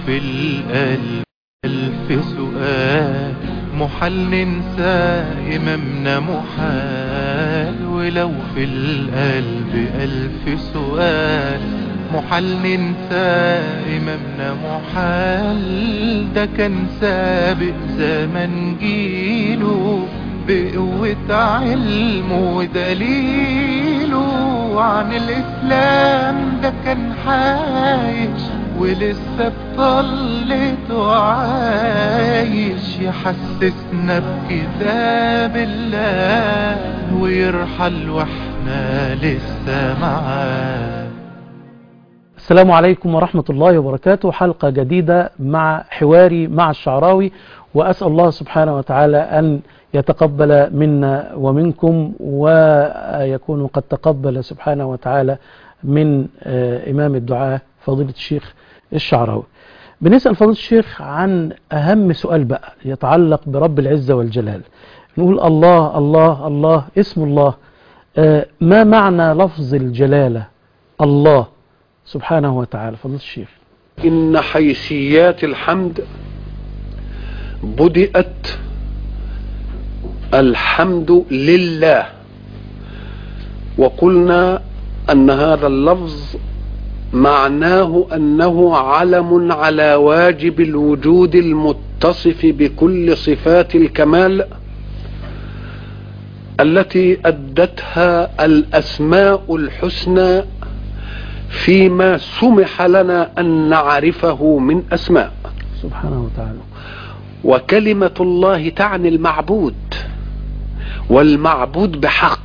في القلب ألف سؤال محال ننسى إمامنا محال ولو في القلب ألف سؤال محال ننسى إمامنا محال ده كان سابق زمن جيله بقوة علم ودليله عن الإسلام ده كان عايش ولسه بطلته عايش يحسسنا بكتاب الله ويرحل واحنا لسه معاه السلام عليكم ورحمة الله وبركاته حلقة جديدة مع حواري مع الشعراوي وأسأل الله سبحانه وتعالى أن يتقبل منا ومنكم ويكون قد تقبل سبحانه وتعالى من إمام الدعاء فضيلة الشيخ الشعراوي بنسأل فضيلة الشيخ عن أهم سؤال بقى يتعلق برب العزة والجلال نقول الله الله الله اسم الله ما معنى لفظ الجلالة الله سبحانه وتعالى فضيلة الشيخ إن حيثيات الحمد بدأت الحمد لله وقلنا أن هذا اللفظ معناه أنه علم على واجب الوجود المتصف بكل صفات الكمال التي أدتها الأسماء الحسنى فيما سمح لنا أن نعرفه من أسماء سبحانه وتعالى وكلمة الله تعني المعبود والمعبود بحق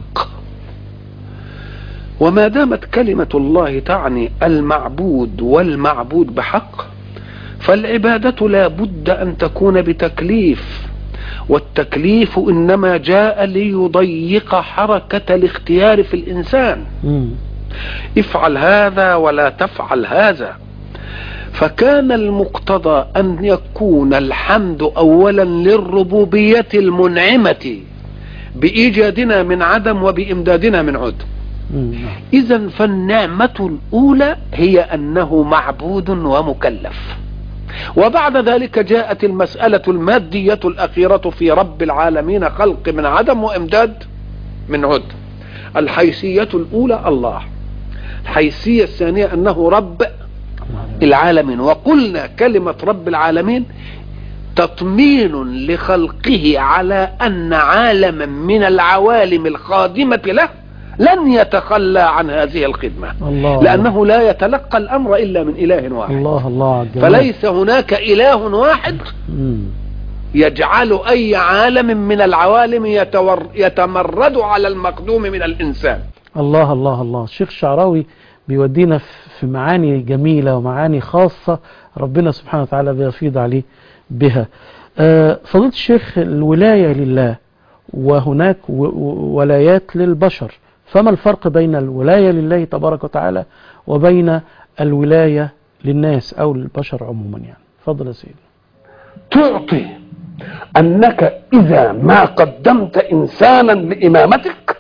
وما دامت كلمة الله تعني المعبود والمعبود بحق فالعبادة لا بد أن تكون بتكليف والتكليف إنما جاء ليضيق حركة الاختيار في الإنسان مم. افعل هذا ولا تفعل هذا فكان المقتضى أن يكون الحمد أولا للربوبية المنعمة بإيجادنا من عدم وبإمدادنا من عدم مم. إذا فالنعمة الأولى هي أنه معبود ومكلف وبعد ذلك جاءت المسألة المادية الأخيرة في رب العالمين خلق من عدم وإمداد من عدم الحيثية الأولى الله الحيثية الثانية أنه رب العالمين وقلنا كلمة رب العالمين تطمين لخلقه على أن عالما من العوالم الخادمة له لن يتخلى عن هذه الخدمة الله لأنه لا يتلقى الأمر إلا من إله واحد الله الله على الجمال. فليس هناك إله واحد مم. يجعل أي عالم من العوالم يتور يتمرد على المقدوم من الإنسان الله الله الله الشيخ الشعراوي بيودينا في- في معاني جميلة ومعاني خاصة ربنا سبحانه وتعالى بيفيض عليه بها آه، فضيلة الشيخ الولاية لله وهناك و- و- ولايات للبشر فما الفرق بين الولاية لله تبارك وتعالى وبين الولاية للناس أو للبشر عموما يعني فضل يا سيدي تعطي أنك إذا ما قدمت إنسانا لإمامتك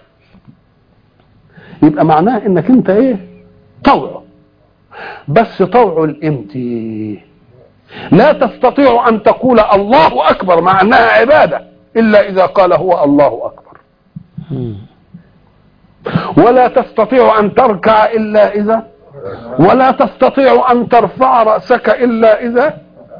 يبقى معناه إنك أنت إيه طوعه بس طوعه الإمتي لا تستطيع أن تقول الله أكبر مع أنها عبادة إلا إذا قال هو الله أكبر مم. ولا تستطيع أن تركع إلا إذا ولا تستطيع أن ترفع رأسك إلا إذا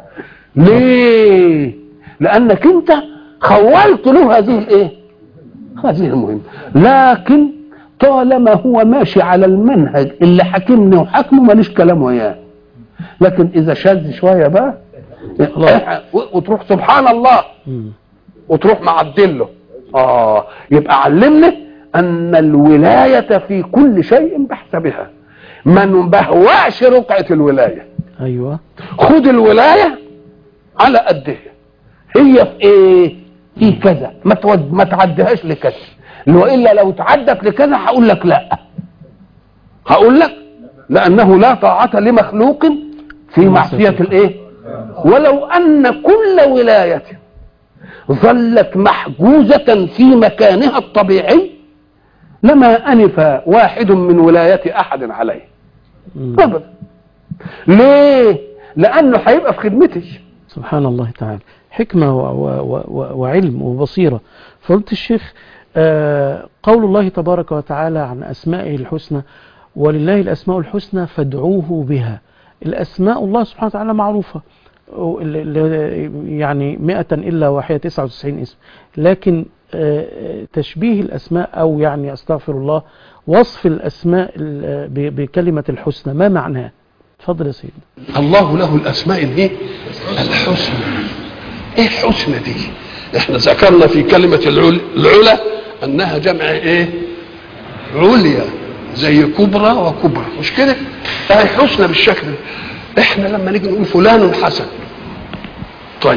ليه لأنك أنت خولت له هذه الإيه هذه المهمة لكن طالما هو ماشي على المنهج اللي حاكمني وحاكمه ماليش كلام وياه لكن إذا شاذ شوية بقى وتروح سبحان الله مم. وتروح معدله اه يبقى علمنا ان الولاية في كل شيء بحسبها ما نبهوأش رقعة الولاية أيوة خد الولاية على قدها هي في ايه في كذا ما تود ما تعديهاش لكذا والا لو تعدت لكذا هقول لك لا هقول لك لانه لا طاعة لمخلوق في معصية الايه ولو ان كل ولاية ظلت محجوزة في مكانها الطبيعي لما أنف واحد من ولاية أحد عليه مم. أبدا ليه لانه هيبقى في خدمتي سبحان الله تعالى حكمة و و و وعلم وبصيرة فقلت الشيخ آه، قول الله تبارك وتعالى عن أسمائه الحسنى ولله الأسماء الحسنى فادعوه بها الأسماء الله سبحانه وتعالى معروفة و- ال- ال- يعني مئة إلا واحدة 99 اسم لكن آه، تشبيه الأسماء أو يعني أستغفر الله وصف الأسماء ال- ب- بكلمة الحسنى ما معناه تفضل يا سيدي الله له الاسماء الايه الحسنى ايه الحسنى دي احنا ذكرنا في كلمه العل... العلا انها جمع ايه عليا زي كبرى وكبرى مش كده اهي حسنى بالشكل ده احنا لما نيجي نقول فلان حسن طيب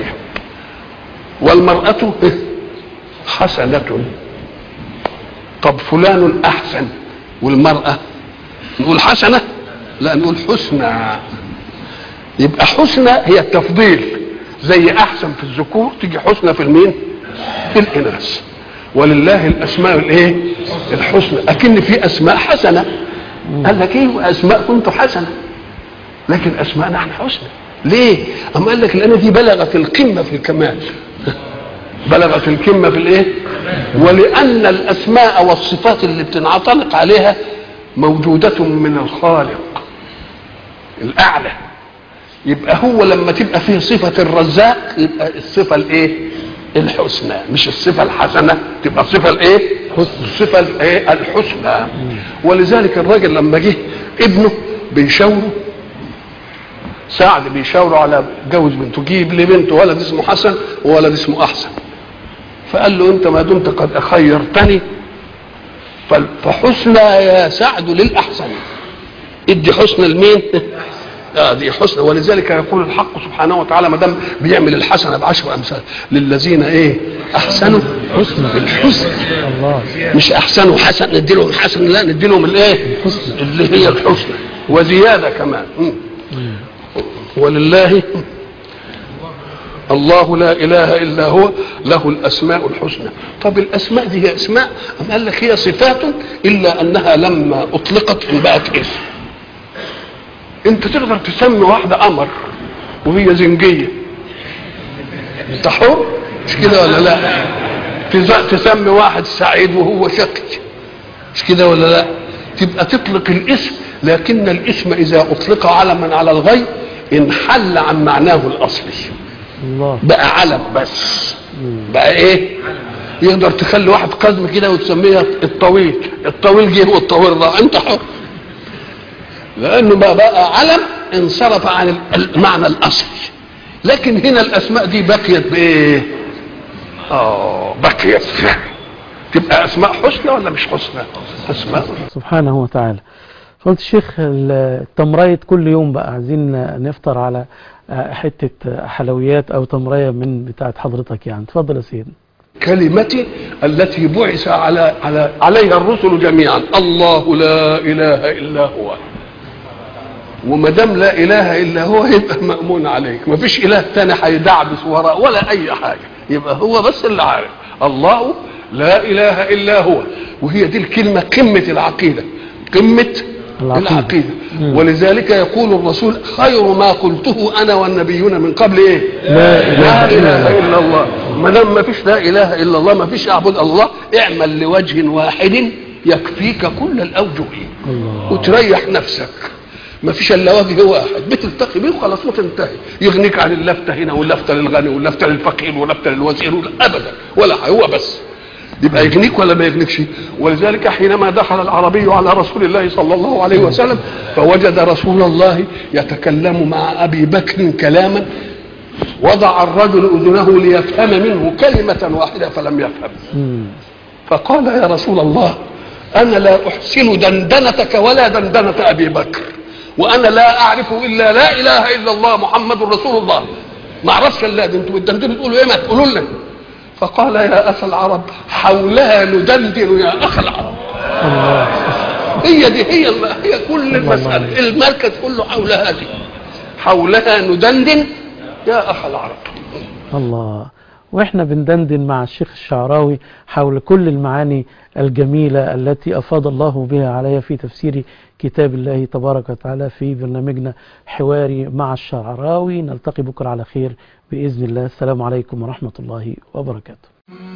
والمرأة حسنة طب فلان أحسن والمرأة نقول حسنة لا نقول حسنى يبقى حسنى هي التفضيل زي احسن في الذكور تيجي حسنى في المين في الاناث ولله الاسماء الايه الحسنى اكن في اسماء حسنه قال لك ايه اسماء كنت حسنه لكن اسماءنا احنا حسنى ليه اما قال لك لان دي بلغت القمه في الكمال بلغت القمه في الايه ولان الاسماء والصفات اللي بتنعتنق عليها موجوده من الخالق الاعلى يبقى هو لما تبقى فيه صفة الرزاق يبقى الصفة الايه الحسنى مش الصفة الحسنة تبقى الصفة الايه الصفة الايه الحسنى ولذلك الراجل لما جه ابنه بيشاوره سعد بيشاوره على جوز بنته جيب لي بنته ولد اسمه حسن وولد اسمه احسن فقال له انت ما دمت قد خيرتني فال- فحسنى يا سعد للاحسن ادي حسنى لمين آه دي حسنى ولذلك يقول الحق سبحانه وتعالى ما دام بيعمل الحسنه بعشر امثال للذين ايه احسنوا حسنى الحسنى الله مش احسنوا حسن ندي لهم حسن لا ندي لهم الايه اللي هي الحسنى وزياده كمان مم. ولله الله لا اله الا هو له الاسماء الحسنى طب الاسماء دي هي اسماء ام قال لك هي صفات الا انها لما اطلقت بقت اسم انت تقدر تسمي واحده قمر وهي زنجيه انت حر مش كده ولا لا تز- تسمي واحد سعيد وهو شقي مش كده ولا لا تبقى تطلق الاسم لكن الاسم اذا اطلق علما على الغير انحل عن معناه الاصلي الله بقى علم بس بقى ايه يقدر تخلي واحد قزم كده وتسميه الطويل الطويل جه والطويل راح انت حر لانه بقى, بقى علم انصرف عن ال- المعنى الاصلي لكن هنا الاسماء دي بقيت بايه اه بقيت تبقى اسماء حسنى ولا مش حسنى اسماء سبحانه وتعالى قلت الشيخ التمرية كل يوم بقى عايزين نفطر على حتة حلويات أو تمرية من بتاعت حضرتك يعني تفضل يا سيدنا كلمتي التي بعث على على عليها الرسل جميعا الله لا اله الا هو وما دام لا اله الا هو يبقى مامون عليك ما فيش اله تاني هيدعبس وراء ولا اي حاجه يبقى هو بس اللي عارف الله لا اله الا هو وهي دي الكلمه قمه العقيده قمه العقيدة. العقيده مم. ولذلك يقول الرسول خير ما قلته انا والنبيون من قبل ايه لا إله لا إلا اله الله. الا الله ما دام ما فيش لا اله الا الله ما فيش اعبد الله اعمل لوجه واحد يكفيك كل الاوجه الله وتريح نفسك ما فيش الا وجه واحد بتلتقي بيه وخلاص وتنتهي يغنيك عن اللفته هنا واللفته للغني واللفته للفقير واللفته للوزير ولا- ابدا ولا حاجة، هو بس يبقى يغنيك ولا ما يغنيكش ولذلك حينما دخل العربي على رسول الله صلى الله عليه وسلم فوجد رسول الله يتكلم مع ابي بكر كلاما وضع الرجل اذنه ليفهم منه كلمه واحده فلم يفهم مم. فقال يا رسول الله انا لا احسن دندنتك ولا دندنه ابي بكر وانا لا اعرف الا لا اله الا الله محمد رسول الله ما اعرفش الا دي انتوا بتدندنوا تقولوا ايه ما تقولوا لنا فقال يا اخ العرب حولها ندندن يا اخ العرب الله هي دي هي الم- هي كل المساله المركز كله حولها دي حولها ندندن يا اخ العرب الله واحنا بندندن مع الشيخ الشعراوي حول كل المعاني الجميلة التي أفاض الله بها علي في تفسير كتاب الله تبارك وتعالى في برنامجنا حواري مع الشعراوي نلتقي بكرة على خير بإذن الله السلام عليكم ورحمة الله وبركاته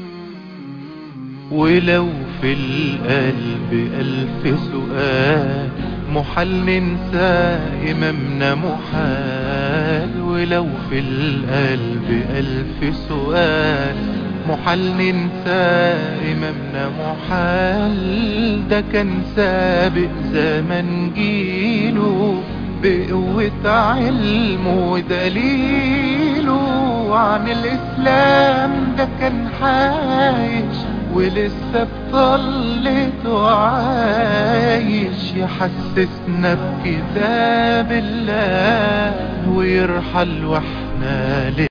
ولو في القلب ألف سؤال محال ننسى إمامنا محال ولو في القلب ألف سؤال محال ننسى إمامنا محال ده كان سابق زمن جيله بقوة علمه ودليله عن الإسلام ده كان عايش ولسه بطلته عايش يحسسنا بكتاب الله ويرحل واحنا